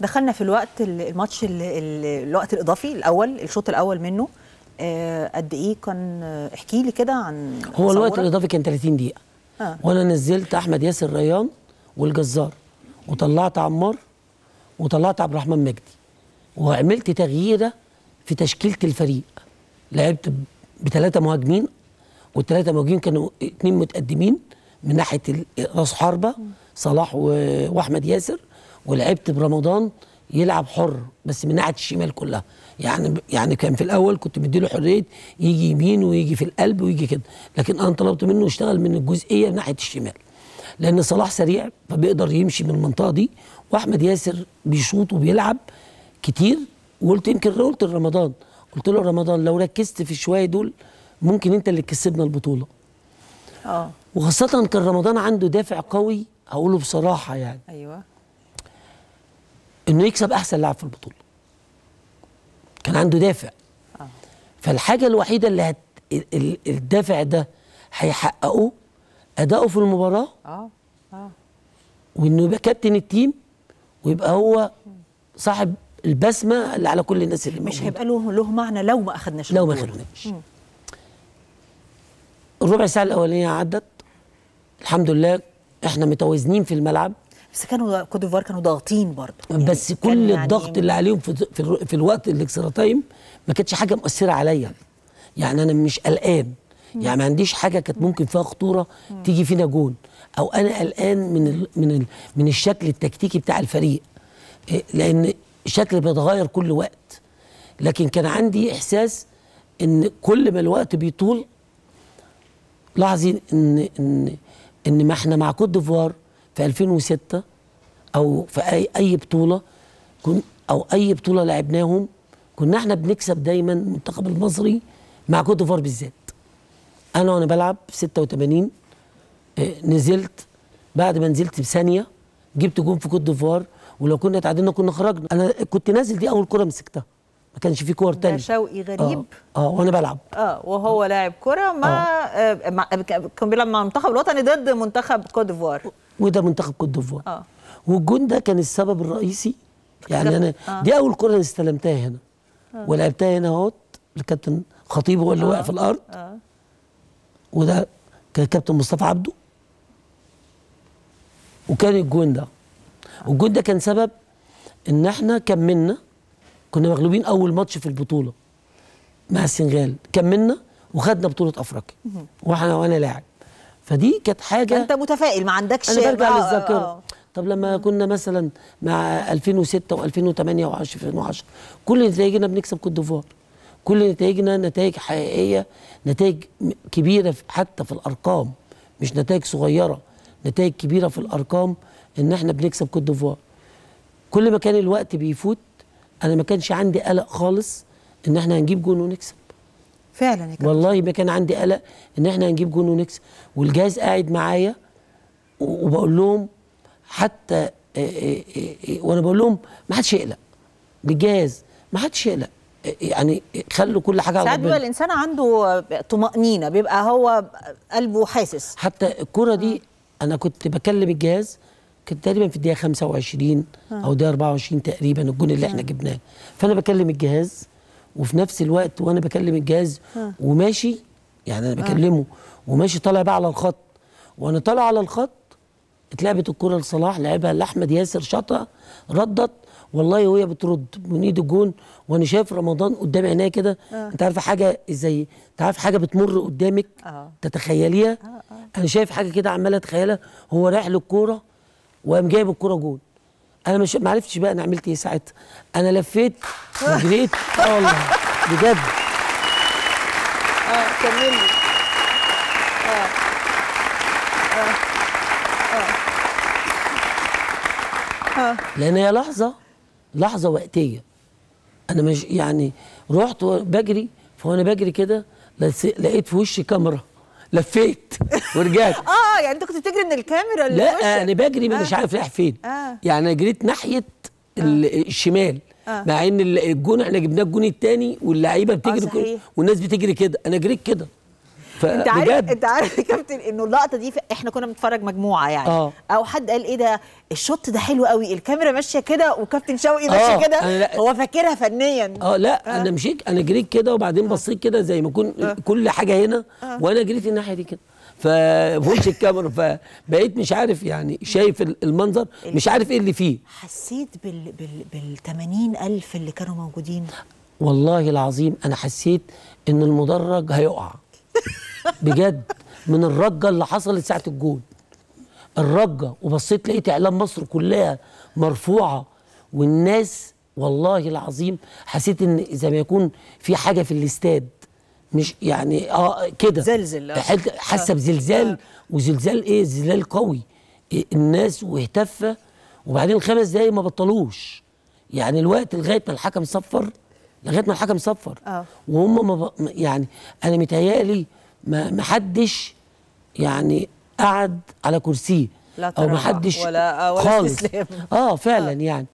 دخلنا في الوقت ال- الماتش ال- ال- الوقت الاضافي الاول الشوط الاول منه آه، قد ايه كان آه، احكي لي كده عن هو الوقت تصورك. الاضافي كان 30 دقيقه آه. وانا نزلت احمد ياسر ريان والجزار وطلعت عمار وطلعت عبد الرحمن مجدي وعملت تغييره في تشكيله الفريق لعبت بثلاثه مهاجمين والثلاثه مهاجمين كانوا اتنين متقدمين من ناحيه ال- راس حربه صلاح و- واحمد ياسر ولعبت برمضان يلعب حر بس من ناحيه الشمال كلها يعني يعني كان في الاول كنت مديله حريه يجي يمين ويجي في القلب ويجي كده لكن انا طلبت منه يشتغل من الجزئيه من ناحيه الشمال لان صلاح سريع فبيقدر يمشي من المنطقه دي واحمد ياسر بيشوط وبيلعب كتير وقلت يمكن قلت لرمضان قلت له رمضان لو ركزت في الشويه دول ممكن انت اللي تكسبنا البطوله اه وخاصه كان رمضان عنده دافع قوي هقوله بصراحه يعني ايوه انه يكسب احسن لاعب في البطوله كان عنده دافع آه. فالحاجه الوحيده اللي هت... ال- ال- الدافع ده هيحققه اداؤه في المباراه اه اه وانه يبقى كابتن التيم ويبقى هو صاحب البسمه اللي على كل الناس اللي مش موجودة. هيبقى له له معنى لو ما اخدناش لو ما البطولة. خدناش الربع ساعه الاولانيه عدت الحمد لله احنا متوازنين في الملعب بس كانوا كوت ديفوار كانوا ضاغطين برضه بس كان كل يعني الضغط اللي عليهم في في, الر- في الوقت الاكسترا تايم ما كانتش حاجه مؤثره عليا يعني انا مش قلقان يعني ما عنديش حاجه كانت ممكن فيها خطوره تيجي فينا جون او انا قلقان من ال من ال من الشكل التكتيكي بتاع الفريق إيه، لان الشكل بيتغير كل وقت لكن كان عندي احساس ان كل ما الوقت بيطول لاحظي ان ان ان ما احنا مع كوت ديفوار في 2006 او في اي اي بطوله كن او اي بطوله لعبناهم كنا احنا بنكسب دايما المنتخب المصري مع كوت ديفوار بالذات انا وانا بلعب في 86 آه، نزلت بعد ما نزلت بثانيه جبت جون في كوت ديفوار ولو كنا تعادلنا كنا خرجنا انا كنت نازل دي اول كره مسكتها ما كانش في كور ده تانية شوقي غريب اه, آه وانا بلعب اه وهو لاعب كرة مع, آه. مع كان بيلعب مع المنتخب الوطني ضد منتخب كوت ديفوار وده منتخب كوت ديفوار اه والجون ده كان السبب الرئيسي يعني انا آه. دي اول كره اللي استلمتها هنا ولعبتها هنا اهوت الكابتن خطيب هو اللي واقف في الارض اه وده كان كابتن مصطفى عبده وكان الجون ده والجون ده كان سبب ان احنا كملنا كنا مغلوبين اول ماتش في البطوله مع السنغال كملنا وخدنا بطوله افريقيا واحنا وانا لاعب فدي كانت حاجه انت متفائل ما عندكش انا برجع آه، للذاكره آه. طب لما كنا مثلا مع 2006 و2008 و2010 كل نتائجنا بنكسب كوت ديفوار كل نتائجنا نتائج حقيقيه نتائج م- كبيره في- حتى في الارقام مش نتائج صغيره نتائج كبيره في الارقام ان احنا بنكسب كوت ديفوار كل ما كان الوقت بيفوت انا ما كانش عندي قلق خالص ان احنا هنجيب جون ونكسب فعلا يا كابتن والله ما كان عندي قلق ان احنا هنجيب جون ونكسب والجهاز قاعد معايا و- وبقول لهم حتى آه، آه، آه، وانا بقول لهم ما حدش يقلق بالجهاز ما حدش يقلق آه، يعني خلوا كل حاجه على ساعات بيبقى ربنا الانسان عنده طمأنينة بيبقى هو قلبه حاسس حتى الكره دي انا كنت بكلم الجهاز كنت تقريبا في الدقيقه 25 او الدقيقه 24 تقريبا الجون اللي احنا جبناه فانا بكلم الجهاز وفي نفس الوقت وانا بكلم الجهاز وماشي يعني انا بكلمه وماشي طالع بقى على الخط وانا طالع على الخط اتلعبت الكره لصلاح لعبها لاحمد ياسر شاطها ردت والله وهي بترد من ايد الجون وانا شايف رمضان قدام عينيا كده انت عارفه حاجه زي انت عارف حاجه بتمر قدامك آه. تتخيليها انا شايف حاجه كده عمال اتخيلها هو رايح للكوره وقام جايب الكوره جون انا مش ما عرفتش بقى انا عملت ايه ساعتها انا لفيت وجريت اه والله بجد اه كمل لي لان هي لحظه لحظه وقتيه انا مش يعني رحت بجري فوانا بجري كده لس- لقيت في وشي كاميرا لفيت ورجعت اه يعني انت كنت بتجري من الكاميرا اللي في وشك. لا انا بجري آه. مش عارف رايح فين آه. يعني انا جريت ناحيه ال- الشمال آه. مع ان ال- الجون احنا جبناه الجون الثاني واللعيبه بتجري صحيح. كده والناس بتجري كده انا جريت كده انت عارف فبجد انت عارف يا كابتن انه اللقطه دي ف- احنا كنا بنتفرج مجموعه يعني آه. او حد قال ايه ده الشوت ده حلو قوي الكاميرا ماشيه كده وكابتن شوقي آه، ماشي كده أنا لا- هو فاكرها فنيا اه لا انا مشيت انا جريت كده وبعدين بصيت كده زي ما يكون كل حاجه هنا وانا جريت الناحيه دي كده ففوش الكاميرا فبقيت مش عارف يعني شايف ال- المنظر مش عارف ايه اللي فيه حسيت بال بال بال 80 الف اللي كانوا موجودين والله العظيم انا حسيت ان المدرج هيقع بجد من الرجه اللي حصلت ساعه الجون الرجه وبصيت لقيت اعلام مصر كلها مرفوعه والناس والله العظيم حسيت ان زي ما يكون في حاجه في الاستاد مش يعني اه كده زلزل، آه. حت- حاسه بزلزال وزلزال ايه زلزال قوي إيه الناس واهتفه وبعدين خمس دقايق ما بطلوش يعني الوقت لغايه ما الحكم صفر لغايه ما الحكم صفر آه. وهم ما ب... يعني انا متهيألي ما ما حدش يعني قعد على كرسيه لا او ما تراجع حدش ولا- ولا خالص استسلام. اه فعلا يعني